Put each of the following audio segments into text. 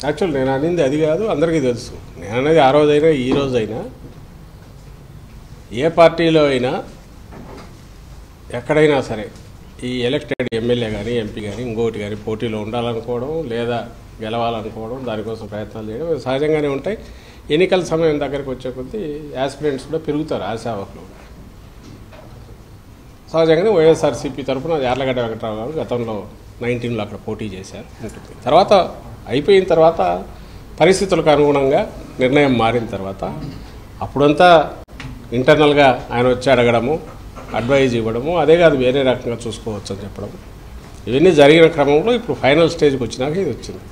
Actual నేను అనేది అది కాదు అందరికీ తెలుసు నేను అనేది ఆ రోజైనా ఈ రోజైనా ఏ పార్టీలో అయినా ఎక్కడైనా సరే ఈ ఎలక్టెడ్ ఎమ్మెల్యే కానీ ఎంపీ కానీ ఇంకోటి కానీ పోటీలో ఉండాలనుకోవడం లేదా గెలవాలనుకోవడం దానికోసం ప్రయత్నాలు చేయడం ఇవి సహజంగానే ఉంటాయి ఎన్నికల సమయం దగ్గరికి వచ్చే కొద్దీ యాస్పిరెంట్స్ కూడా పెరుగుతారు ఆశావకులు సహజంగానే వైఎస్ఆర్సీపీ తరఫున యార్లగడ్డ వెంకటరావు గారు గతంలో నైన్టీన్లో అక్కడ పోటీ చేశారు ఉంటుంది తర్వాత అయిపోయిన తర్వాత పరిస్థితులకు అనుగుణంగా నిర్ణయం మారిన తర్వాత అప్పుడంతా ఇంటర్నల్గా ఆయన వచ్చి అడగడము అడ్వైజ్ ఇవ్వడము అదే కాదు వేరే రకంగా చూసుకోవచ్చు అని చెప్పడం ఇవన్నీ జరిగిన క్రమంలో ఇప్పుడు ఫైనల్ స్టేజ్కి వచ్చినాక ఇది వచ్చింది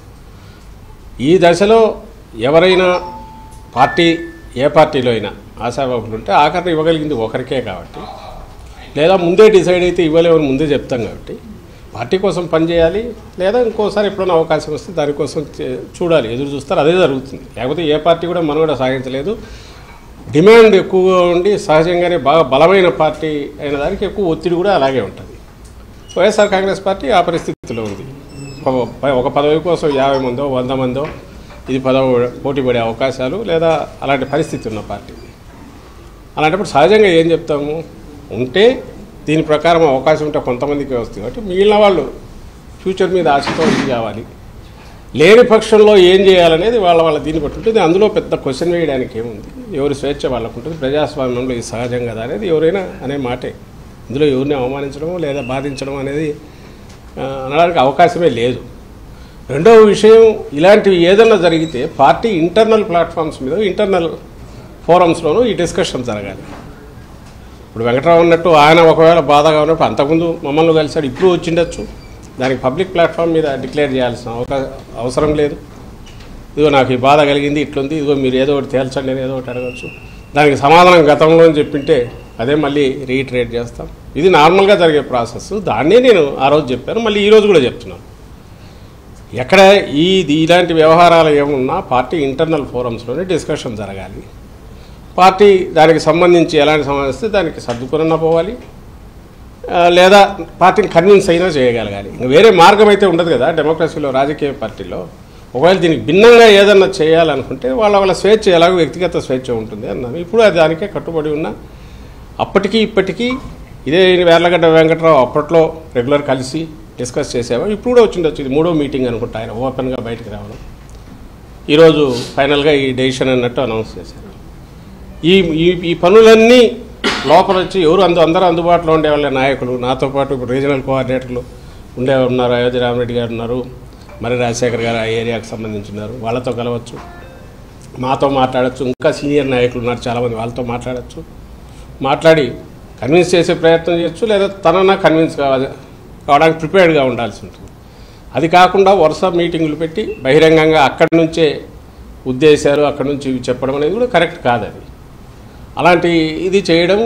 ఈ దశలో ఎవరైనా పార్టీ ఏ పార్టీలో అయినా ఆశావాహులు ఉంటే ఆఖరిని ఇవ్వగలిగింది ఒకరికే కాబట్టి లేదా ముందే డిసైడ్ అయితే ఇవ్వలేమని ముందే చెప్తాం కాబట్టి పార్టీ కోసం పనిచేయాలి లేదా ఇంకోసారి ఎప్పుడైనా అవకాశం వస్తే దానికోసం చే- చూడాలి ఎదురు చూస్తారు అదే జరుగుతుంది లేకపోతే ఏ పార్టీ కూడా మనుగడ సాగించలేదు డిమాండ్ ఎక్కువగా ఉండి సహజంగానే బాగా బలమైన పార్టీ అయిన దానికి ఎక్కువ ఒత్తిడి కూడా అలాగే ఉంటుంది వైఎస్ఆర్ కాంగ్రెస్ పార్టీ ఆ పరిస్థితిలో ఉంది ఒక- ఒక పదవి కోసం యాభై మందో వంద మందో ఇది పదవి పోటీ పడే అవకాశాలు లేదా అలాంటి పరిస్థితి ఉన్న పార్టీ అలాంటప్పుడు సహజంగా ఏం చెప్తాము ఉంటే దీని ప్రకారం అవకాశం ఉంటే కొంతమందికి వస్తుంది కాబట్టి మిగిలిన వాళ్ళు ఫ్యూచర్ మీద ఆశతో ఇది కావాలి లేని పక్షంలో ఏం చేయాలనేది వాళ్ళ వాళ్ళ దీన్ని బట్టి ఉంటుంది అందులో పెద్ద క్వశ్చన్ వేయడానికి ఏముంది ఎవరి స్వేచ్ఛ వాళ్ళకు ఉంటుంది ప్రజాస్వామ్యంలో ఇది సహజం కదా అనేది ఎవరైనా అనే మాటే ఇందులో ఎవరిని అవమానించడం లేదా బాధించడం అనేది ఆ, అనడానికి అవకాశమే లేదు రెండవ విషయం ఇలాంటివి ఏదన్నా జరిగితే పార్టీ ఇంటర్నల్ ప్లాట్ఫామ్స్ మీద ఇంటర్నల్ ఫోరమ్స్లోనూ ఈ డిస్కషన్ జరగాలి ఇప్పుడు వెంకటరావు ఉన్నట్టు ఆయన ఒకవేళ బాధగా ఉన్నప్పుడు అంతకుముందు మమ్మల్ని కలిసాడు ఇప్పుడు వచ్చిండొచ్చు దానికి పబ్లిక్ ప్లాట్ఫామ్ మీద డిక్లేర్ చేయాల్సిన అవకాశం అవసరం లేదు ఇదిగో నాకు ఈ బాధ కలిగింది ఇట్లుంది ఇదిగో మీరు ఏదో ఒకటి తేల్చండి అని ఏదో ఒకటి అడగచ్చు దానికి సమాధానం గతంలో అని చెప్పింటే అదే మళ్ళీ రీట్రేట్ చేస్తాం ఇది నార్మల్గా జరిగే ప్రాసెస్ దాన్నే నేను ఆ రోజు చెప్పాను మళ్ళీ ఈ రోజు కూడా చెప్తున్నాను ఎక్కడ ఈ ఇలాంటి వ్యవహారాలు ఏమున్నా పార్టీ ఇంటర్నల్ ఫోరమ్స్లోనే డిస్కషన్ జరగాలి పార్టీ దానికి సంబంధించి ఎలాంటి సంబంధిస్తే దానికి సర్దుకున్న పోవాలి ఆ, లేదా పార్టీని కన్విన్స్ అయినా చేయగలగాలి ఇంకా వేరే మార్గం అయితే ఉండదు కదా డెమోక్రసీలో రాజకీయ పార్టీలో ఒకవేళ దీనికి భిన్నంగా ఏదన్నా చేయాలనుకుంటే వాళ్ళ వాళ్ళ స్వేచ్ఛ ఎలాగో వ్యక్తిగత స్వేచ్ఛ ఉంటుంది అన్నాను ఇప్పుడు అది దానికే కట్టుబడి ఉన్నా అప్పటికి ఇప్పటికీ ఇదే వేర్లగడ్డ వెంకట్రావు అప్పట్లో రెగ్యులర్ కలిసి డిస్కస్ చేసేవాడు ఇప్పుడు కూడా వచ్చిండొచ్చు ఇది మూడో మీటింగ్ అనుకుంటా ఆయన ఓపెన్గా బయటకు రావడం ఈరోజు ఫైనల్గా ఈ డెసిషన్ అన్నట్టు అనౌన్స్ చేశారు ఈ ఈ ఈ పనులన్నీ లోపల వచ్చి ఎవరు అందు అందరూ అందుబాటులో ఉండే వాళ్ళ నాయకులు నాతో పాటు ఇప్పుడు రీజనల్ కోఆర్డినేటర్లు ఉండే ఉన్నారు అయోధ్య రామరెడ్డి గారు ఉన్నారు మరి రాజశేఖర్ గారు ఆ ఏరియాకు సంబంధించి ఉన్నారు వాళ్ళతో కలవచ్చు మాతో మాట్లాడచ్చు ఇంకా సీనియర్ నాయకులు ఉన్నారు చాలామంది వాళ్ళతో మాట్లాడచ్చు మాట్లాడి కన్విన్స్ చేసే ప్రయత్నం చేయొచ్చు లేదా తనన్నా కన్విన్స్ కావాలి కావడానికి ప్రిపేర్డ్గా ఉండాల్సి ఉంటుంది అది కాకుండా వరుస మీటింగులు పెట్టి బహిరంగంగా అక్కడి నుంచే ఉద్దేశాలు అక్కడి నుంచి ఇవి చెప్పడం అనేది కూడా కరెక్ట్ కాదు అది అలాంటి ఇది చేయడం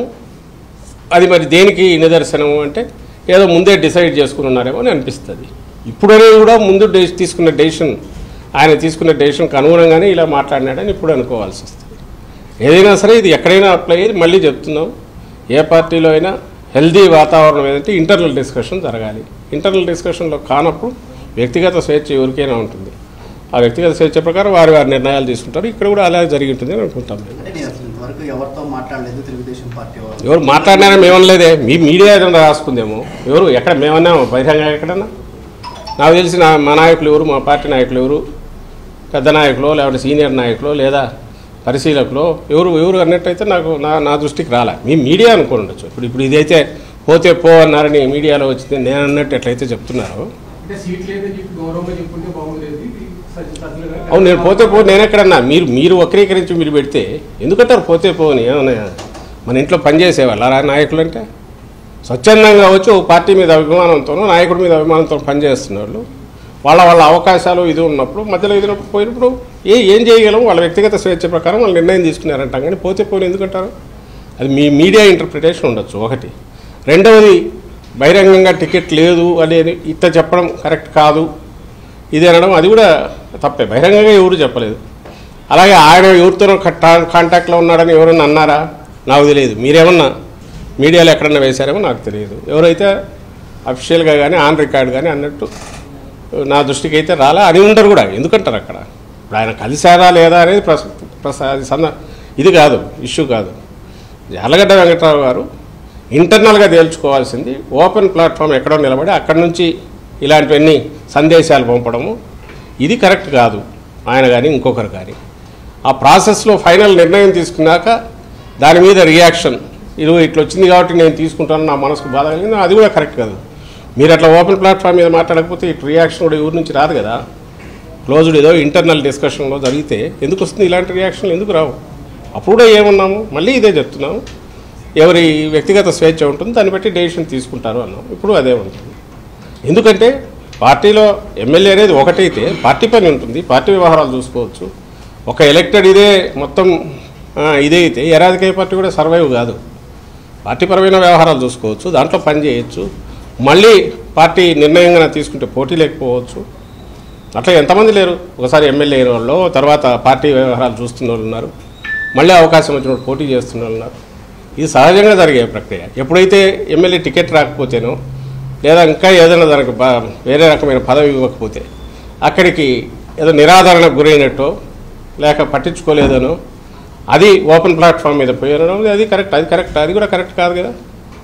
అది మరి దేనికి నిదర్శనము అంటే ఏదో ముందే డిసైడ్ చేసుకుని ఉన్నారేమో అని అనిపిస్తుంది ఇప్పుడనే కూడా ముందు డెసి తీసుకున్న డెసిషన్ ఆయన తీసుకున్న డెసిషన్కి అనుగుణంగానే ఇలా మాట్లాడినాడని ఇప్పుడు అనుకోవాల్సి వస్తుంది ఏదైనా సరే ఇది ఎక్కడైనా అప్లై అయ్యేది మళ్ళీ చెప్తున్నాం ఏ పార్టీలో అయినా హెల్దీ వాతావరణం ఏదంటే ఇంటర్నల్ డిస్కషన్ జరగాలి ఇంటర్నల్ డిస్కషన్లో కానప్పుడు వ్యక్తిగత స్వేచ్ఛ ఎవరికైనా ఉంటుంది ఆ వ్యక్తిగత స్వేచ్ఛ ప్రకారం వారి వారి నిర్ణయాలు తీసుకుంటారు ఇక్కడ కూడా అలాగే జరిగి ఉంటుంది అని అనుకుంటాం మేము అంటే నేను అసలు ఇంతవరకు ఎవరితో మాట్లాడలేదు తెలుగుదేశం పార్టీ వాళ్ళు ఎవరు మాట్లాడినారని మేమనలేదే మీ మీడియా ఏదైనా రాసుకుందేమో ఎవరు ఎక్కడ మేమన్నాము బహిరంగ ఎక్కడన్నా నాకు తెలిసి నా మా నాయకులు ఎవరు మా పార్టీ నాయకులు ఎవరు పెద్ద నాయకులు లేకపోతే సీనియర్ నాయకులు లేదా పరిశీలకులు ఎవరు ఎవరు అన్నట్టయితే నాకు నా నా దృష్టికి రాలే మీ మీడియా అనుకోని ఉండొచ్చు ఇప్పుడు ఇప్పుడు ఇదైతే పోతే పో అన్నారని మీడియాలో వచ్చింది నేను అన్నట్టు ఎట్లయితే చెప్తున్నారు అంటే సీట్లు ఏదో చెప్పి గౌరవంగా చెప్పుకుంటే బాగుండేది ఇది సజ్జ- సజ్జలుగా అవును నేను పోతే పో నేను ఎక్కడన్నా మీరు మీరు వక్రీకరించి మీరు పెడితే ఎందుకంటారు పోతే పోని ఏమన్నా మన ఇంట్లో పనిచేసేవాళ్ళు అలా నాయకులు అంటే స్వచ్ఛందంగా వచ్చి ఒక పార్టీ మీద అభిమానంతోనో నాయకుడి మీద అభిమానంతో పనిచేస్తున్న వాళ్ళు వాళ్ళ వాళ్ళ అవకాశాలు ఇది ఉన్నప్పుడు మధ్యలో ఇది ఉన్నప్పుడు పోయినప్పుడు ఏ ఏం చేయగలం వాళ్ళ వ్యక్తిగత స్వేచ్ఛ ప్రకారం వాళ్ళు నిర్ణయం తీసుకున్నారంటాం కానీ పోతే పోని ఎందుకంటారు అది మీ మీడియా ఇంటర్ప్రిటేషన్ ఉండొచ్చు ఒకటి రెండవది బహిరంగంగా టికెట్ లేదు అనేది ఇట్లా చెప్పడం కరెక్ట్ కాదు ఇది అనడం అది కూడా తప్పే బహిరంగంగా ఎవరు చెప్పలేదు అలాగే ఆయన ఎవరితోనో కట్టా- కాంటాక్ట్లో ఉన్నాడని ఎవరన్నా అన్నారా నాకు తెలియదు మీరేమన్నా మీడియాలో ఎక్కడన్నా వేశారేమో నాకు తెలియదు ఎవరైతే అఫిషియల్గా కానీ ఆన్ రికార్డ్ కానీ అన్నట్టు నా దృష్టికి అయితే రాలే అని ఉండరు కూడా ఎందుకంటారు అక్కడ ఇప్పుడు ఆయన కలిశారా లేదా అనేది ప్రస ప్రస అది సన్న ఇది కాదు ఇష్యూ కాదు యార్లగడ్డ వెంకట్రావు గారు ఇంటర్నల్గా తేల్చుకోవాల్సింది ఓపెన్ ప్లాట్ఫామ్ ఎక్కడో నిలబడి అక్కడి నుంచి ఇలాంటివన్నీ సందేశాలు పంపడము ఇది కరెక్ట్ కాదు ఆయన కానీ ఇంకొకరు కానీ ఆ ప్రాసెస్లో ఫైనల్ నిర్ణయం తీసుకున్నాక దాని మీద రియాక్షన్ ఇది ఇట్లా వచ్చింది కాబట్టి నేను తీసుకుంటాను నా మనసుకు బాధ కలిగింది అది కూడా కరెక్ట్ కాదు మీరు అట్లా ఓపెన్ ప్లాట్ఫామ్ మీద మాట్లాడకపోతే ఇటు రియాక్షన్ కూడా ఊరి నుంచి రాదు కదా క్లోజ్డ్ ఏదో ఇంటర్నల్ డిస్కషన్లో జరిగితే ఎందుకు వస్తుంది ఇలాంటి రియాక్షన్లు ఎందుకు రావు అప్పుడు కూడా ఏమన్నాము మళ్ళీ ఇదే చెప్తున్నాము ఎవరి వ్యక్తిగత స్వేచ్ఛ ఉంటుంది దాన్ని బట్టి డెసిషన్ తీసుకుంటారు అన్నాం ఇప్పుడు అదే ఉంటుంది ఎందుకంటే పార్టీలో ఎమ్మెల్యే అనేది ఒకటైతే పార్టీ పని ఉంటుంది పార్టీ వ్యవహారాలు చూసుకోవచ్చు ఒక ఎలక్టెడ్ ఇదే మొత్తం ఆ, ఇదే అయితే ఏ రాజకీయ పార్టీ కూడా సర్వైవ్ కాదు పార్టీపరమైన వ్యవహారాలు చూసుకోవచ్చు దాంట్లో పని చేయొచ్చు మళ్ళీ పార్టీ నిర్ణయంగా తీసుకుంటే పోటీ లేకపోవచ్చు అట్లా ఎంతమంది లేరు ఒకసారి ఎమ్మెల్యే అయిన వాళ్ళు తర్వాత పార్టీ వ్యవహారాలు చూస్తున్న వాళ్ళు ఉన్నారు మళ్ళీ అవకాశం వచ్చినప్పుడు పోటీ చేస్తున్న వాళ్ళు ఉన్నారు ఇది సహజంగా జరిగే ప్రక్రియ ఎప్పుడైతే ఎమ్మెల్యే టికెట్ రాకపోతేనో లేదా ఇంకా ఏదైనా దానికి బా- వేరే రకమైన పదవి ఇవ్వకపోతే అక్కడికి ఏదో నిరాదరణకు గురైనట్టో లేక పట్టించుకోలేదనో అది ఓపెన్ ప్లాట్ఫామ్ మీద పోయారనో అది కరెక్ట్ అది కరెక్ట్ అది కూడా కరెక్ట్ కాదు కదా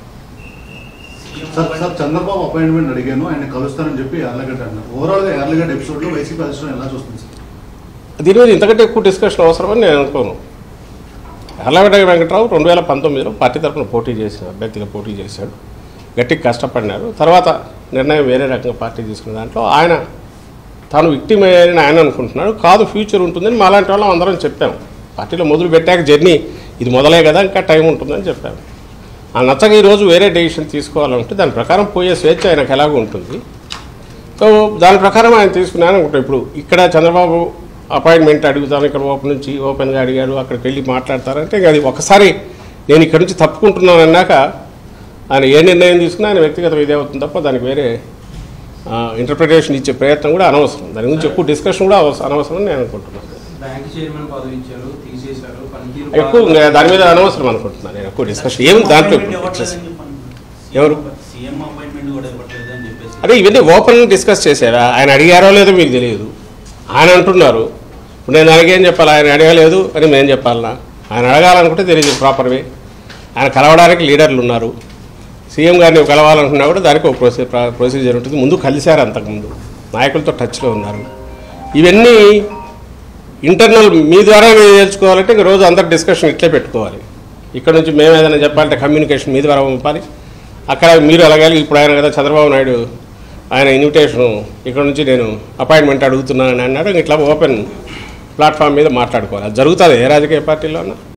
సార్ సార్ చంద్రబాబు అపాయింట్మెంట్ అడిగాను ఆయన కలుస్తానని చెప్పి యార్లగడ్డ అన్నారు ఓవరాల్ గా యార్లగడ్డ ఎపిసోడ్ లో వైసీపీ అధిష్టానం ఎలా చూస్తుంది సార్ దీని మీద ఇంతకంటే ఎక్కువ డిస్కషన్ అవసరమని నేను అనుకోను ఎర్లగడ్డ వెంకట్రావు రెండు వేల పంతొమ్మిదిలో పార్టీ తరఫున పోటీ చేసిన అభ్యర్థిగా పోటీ చేశాడు గట్టిగా కష్టపడినారు తర్వాత నిర్ణయం వేరే రకంగా పార్టీ తీసుకున్న దాంట్లో ఆయన తాను విక్టిమ్ అయ్యారని ఆయన అనుకుంటున్నాడు కాదు ఫ్యూచర్ ఉంటుందని మాలాంటి వాళ్ళం అందరం చెప్పాము పార్టీలో మొదలు పెట్టాక జర్నీ ఇది మొదలే కదా ఇంకా టైం ఉంటుందని చెప్పాము ఆ నచ్చక ఈరోజు వేరే డెసిషన్ తీసుకోవాలంటే దాని ప్రకారం పోయే స్వేచ్ఛ ఆయనకు ఎలాగో ఉంటుంది సో దాని ప్రకారం ఆయన తీసుకున్నాను అనుకుంటా ఇప్పుడు ఇక్కడ చంద్రబాబు అపాయింట్మెంట్ అడుగుతాను ఇక్కడ ఓపెన్ నుంచి ఓపెన్గా అడిగాడు అక్కడికి వెళ్ళి మాట్లాడతారంటే ఇంకా అది ఒకసారి నేను ఇక్కడ నుంచి తప్పుకుంటున్నాను అన్నాక ఆయన ఏ నిర్ణయం తీసుకున్నా ఆయన వ్యక్తిగత ఇదే అవుతుంది తప్ప దానికి వేరే ఇంటర్ప్రిటేషన్ ఇచ్చే ప్రయత్నం కూడా అనవసరం దాని గురించి ఎక్కువ డిస్కషన్ కూడా అవస- అనవసరం అని నేను అనుకుంటున్నాను బ్యాంక్ చైర్మన్ పదవి ఇచ్చారు తీసేశారు పనితీరు ఎక్కువ ఇంకా దాని మీద అనవసరం అనుకుంటున్నాను నేను ఎక్కువ డిస్కషన్ ఏం దాంట్లో interest? ఎవరు? సీఎం అపాయింట్మెంట్ కూడా ఇవ్వట్లేదు అని చెప్పేసి అదే ఇవన్నీ ఓపెన్ డిస్కస్ చేశారా ఆయన అడిగారో లేదో మీకు తెలియదు ఆయన అంటున్నారు ఇప్పుడు నేను అడిగేం చెప్పాలి ఆయన అడగలేదు అని మేము చెప్పాలనా ఆయన అడగాలనుకుంటే తెలియదు ప్రాపర్ వే ఆయన కలవడానికి లీడర్లు ఉన్నారు సీఎం గారిని కలవాలనుకున్నా కూడా దానికి ఒక ప్రొసీ ప్రొసీజర్ ఉంటుంది ముందు కలిశారు అంతకుముందు నాయకులతో టచ్లో ఉన్నారు ఇవన్నీ ఇంటర్నల్ మీ ద్వారా మీరు తెలుసుకోవాలంటే ఇంక రోజు అందరు డిస్కషన్ ఇట్లే పెట్టుకోవాలి ఇక్కడ నుంచి మేము ఏదైనా చెప్పాలంటే కమ్యూనికేషన్ మీ ద్వారా పంపాలి అక్కడ మీరు అలాగే ఇప్పుడు ఆయన కదా చంద్రబాబు నాయుడు ఆయన ఇన్విటేషన్ ఇక్కడ నుంచి నేను అపాయింట్మెంట్ అడుగుతున్నానని అన్నాడు ఇట్లా ఓపెన్ ప్లాట్ఫామ్ మీద మాట్లాడుకోవాలి అది జరుగుతుంది ఏ రాజకీయ పార్టీలో అన్నా